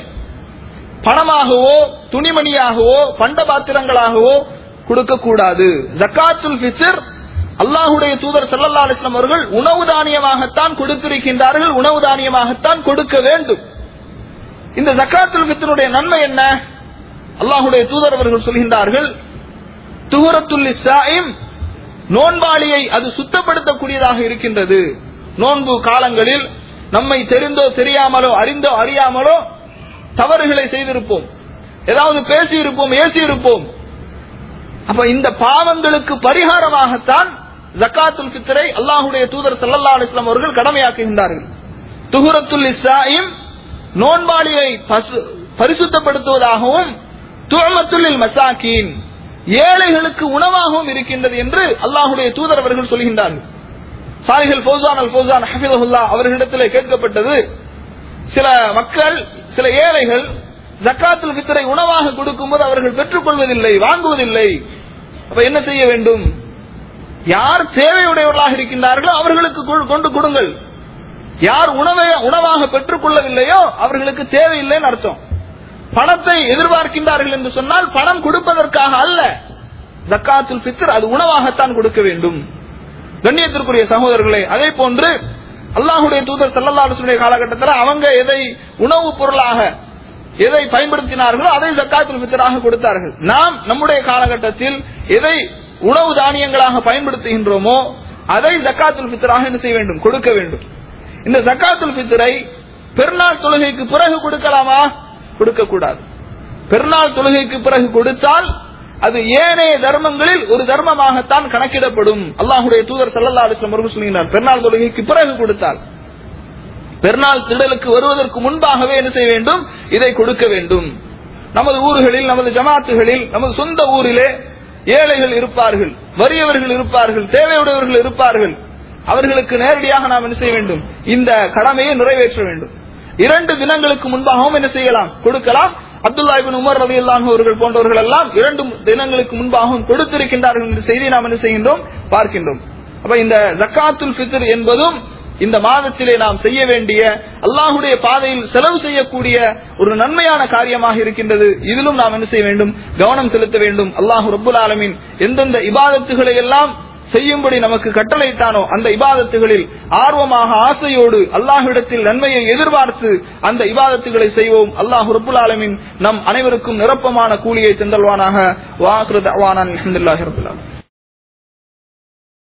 B: பணமாகவோ துணிமணியாகவோ பண்ட பாத்திரங்களாகவோ கொடுக்க கூடாது ஜக்காத்துல் ஃபித்ர் அல்லாஹுடைய தூதர் ஸல்லல்லாஹு அலைஹி வஸல்லம் அவர்கள் உணவு தானியமாகத்தான் கொடுத்திருக்கின்றார்கள் உணவு தானியமாகத்தான் கொடுக்க வேண்டும் இந்த ஜக்காத்துல் ஃபித்ருடைய நன்மை என்ன அல்லாஹுடைய தூதர் அவர்கள் சொல்கின்றார்கள் துஹரத்துல் இஸ்ஸாயிம் நோன்பாளியை அது சுத்தப்படுத்தக்கூடியதாக இருக்கின்றது நோன்பு காலங்களில் நம்மை தெரிந்தோ தெரியாமலோ அறிந்தோ அறியாமலோ தவறுகளை செய்திருப்போம் ஏதாவது பேசி இருப்போம் ஏசி இருப்போம் அப்ப இந்த பாவங்களுக்கு பரிகாரமாகத்தான் ஜக்காத்துல் ஃபித்ரை அல்லாஹுடைய தூதர் ஸல்லல்லாஹு அலைஹி வஸல்லம் அவர்கள் கடமையாக்குகின்றார்கள் துஹரத்துல் இஸ்ஸாயிம் நோன்பாளியை பசு- பரிசுத்தப்படுத்துவதாகவும் துஅமத்துல் மசாக்கீன் ஏழைகளுக்கு உணவாகவும் இருக்கின்றது என்று அல்லாஹுடைய தூதர் அவர்கள் சொல்கின்றார்கள் சாலிஹல் ஃபௌசான் அல் ஃபௌசான் ஹஃபிதஹுல்லா அவர்களிடத்திலே கேட்கப்பட்டது சில மக்கள் சில ஏழைகள் ஜக்காத்துல் ஃபித்ரை உணவாக கொடுக்கும்போது அவர்கள் பெற்றுக்கொள்வதில்லை வாங்குவதில்லை அப்ப என்ன செய்ய வேண்டும் யார் தேவையுடையவர்களாக இருக்கின்றார்களோ அவர்களுக்கு கொ- கொண்டு கொடுங்கள் யார் உணவை உணவாக பெற்றுக் கொள்ளவில்லையோ அவர்களுக்கு தேவையில்லைன்னு அர்த்தம் பணத்தை எதிர்பார்க்கின்றார்கள் என்று சொன்னால் பணம் கொடுப்பதற்காக அல்ல ஜக்காத்துல் ஃபித்ர் அது உணவாகத்தான் கொடுக்க வேண்டும் கண்ணியத்திற்குரிய சகோதரர்களே அதே போன்று அல்லாஹுடைய தூதர் சல்லல்லாஹு அலைஹி வஸல்லம் காலகட்டத்தில் அவங்க எதை உணவுப் பொருளாக எதை பயன்படுத்தினார்களோ அதை ஜக்காத்துல் ஃபித்ராக கொடுத்தார்கள் நாம் நம்முடைய காலகட்டத்தில் எதை உணவு தானியங்களாக பயன்படுத்துகின்றோமோ அதை ஜக்காத்துல் ஃபித்ராக என்ன செய்ய வேண்டும் கொடுக்க வேண்டும் இந்த ஜக்காத்துல் ஃபித்ரை பெருநாள் தொழுகைக்கு பிறகு கொடுக்கலாமா கொடுக்க கூடாது பெருநாள் தொழுகைக்கு பிறகு கொடுத்தால் அது ஏனைய தர்மங்களில் ஒரு தர்மமாகத்தான் கணக்கிடப்படும் அல்லாஹுடைய தூதர் சல்லல்லா அலிஸ்லாம் அவர்கள் சொல்கிறார் பெருநாள் தொழுகைக்கு பிறகு கொடுத்தால் பெருநாள் திடலுக்கு வருவதற்கு முன்பாகவே என்ன செய்ய வேண்டும் இதை கொடுக்க வேண்டும் நமது ஊர்களில் நமது ஜமாத்துகளில் நமது சொந்த ஊரிலே ஏழைகள் இருப்பார்கள் வறியவர்கள் இருப்பார்கள் தேவையுடையவர்கள் இருப்பார்கள் அவர்களுக்கு நேரடியாக நாம் என்ன செய்ய வேண்டும் இந்த கடமையை நிறைவேற்ற வேண்டும் இரண்டு தினங்களுக்கு முன்பாகவும் என்ன செய்யலாம் கொடுக்கலாம் அப்துல்லா இபின் உமர் ரதி அவர்கள் போன்றவர்கள் எல்லாம் இரண்டு தினங்களுக்கு முன்பாகவும் கொடுத்திருக்கின்றார்கள் என்ற செய்தியை நாம் என்ன செய்கின்றோம் பார்க்கின்றோம் அப்ப இந்த ஜக்காத்துல் ஃபித்ர் என்பதும் இந்த மாதத்திலே நாம் செய்ய வேண்டிய அல்லாஹுடைய பாதையில் செலவு செய்யக்கூடிய ஒரு நன்மையான காரியமாக இருக்கின்றது இதிலும் நாம் என்ன செய்ய வேண்டும் கவனம் செலுத்த வேண்டும் அல்லாஹு ரப்புல் ஆலமீன் எந்தெந்த இபாதத்துகளை எல்லாம் செய்யும்படி நமக்கு கட்டளையிட்டானோ அந்த இபாதத்துகளில் ஆர்வமாக ஆசையோடு அல்லாஹ்விடத்தில் நன்மையை எதிர்பார்த்து அந்த இபாதத்துகளை செய்வோம் அல்லாஹ் ரப்புல் ஆலமீன் நம் அனைவருக்கும் நிரப்பமான கூலியை தந்தல்வானாக வாக்குறது அவானான் அல்ஹம்துலில்லாஹி ரப்பில் ஆலமீன்